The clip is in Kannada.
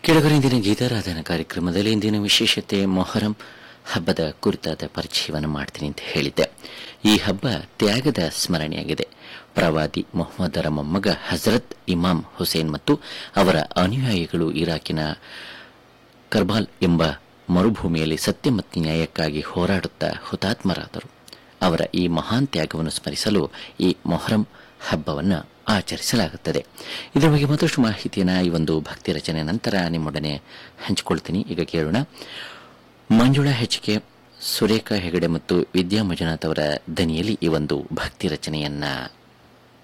ಕೆಳಗರ ಇಂದಿನ ಗೀತಾರಾಧನ ಕಾರ್ಯಕ್ರಮದಲ್ಲಿ ಇಂದಿನ ವಿಶೇಷತೆ ಮೊಹರಂ ಹಬ್ಬದ ಕುರಿತಾದ ಪರಿಚಯವನ್ನು ಮಾಡ್ತೀನಿ ಅಂತ ಹೇಳಿದ್ದೆ ಈ ಹಬ್ಬ ತ್ಯಾಗದ ಸ್ಮರಣೆಯಾಗಿದೆ ಪ್ರವಾದಿ ಮೊಹಮ್ಮದರ ಮೊಮ್ಮಗ ಹಜರತ್ ಇಮಾಮ್ ಹುಸೇನ್ ಮತ್ತು ಅವರ ಅನುಯಾಯಿಗಳು ಇರಾಕಿನ ಕರ್ಬಾಲ್ ಎಂಬ ಮರುಭೂಮಿಯಲ್ಲಿ ಸತ್ಯ ಮತ್ತು ನ್ಯಾಯಕ್ಕಾಗಿ ಹೋರಾಡುತ್ತಾ ಹುತಾತ್ಮರಾದರು ಅವರ ಈ ಮಹಾನ್ ತ್ಯಾಗವನ್ನು ಸ್ಮರಿಸಲು ಈ ಮೊಹರಂ ಹಬ್ಬವನ್ನು ಆಚರಿಸಲಾಗುತ್ತದೆ ಇದರ ಬಗ್ಗೆ ಮತ್ತಷ್ಟು ಮಾಹಿತಿಯನ್ನು ಈ ಒಂದು ಭಕ್ತಿ ರಚನೆ ನಂತರ ನಿಮ್ಮೊಡನೆ ಹಂಚಿಕೊಳ್ತೀನಿ ಈಗ ಕೇಳೋಣ ಮಂಜುಳಾ ಹೆಚ್ಕೆ ಸುರೇಖಾ ಹೆಗಡೆ ಮತ್ತು ವಿದ್ಯಾ ಮಂಜುನಾಥ್ ಅವರ ದನಿಯಲ್ಲಿ ಈ ಒಂದು ಭಕ್ತಿ ರಚನೆಯನ್ನ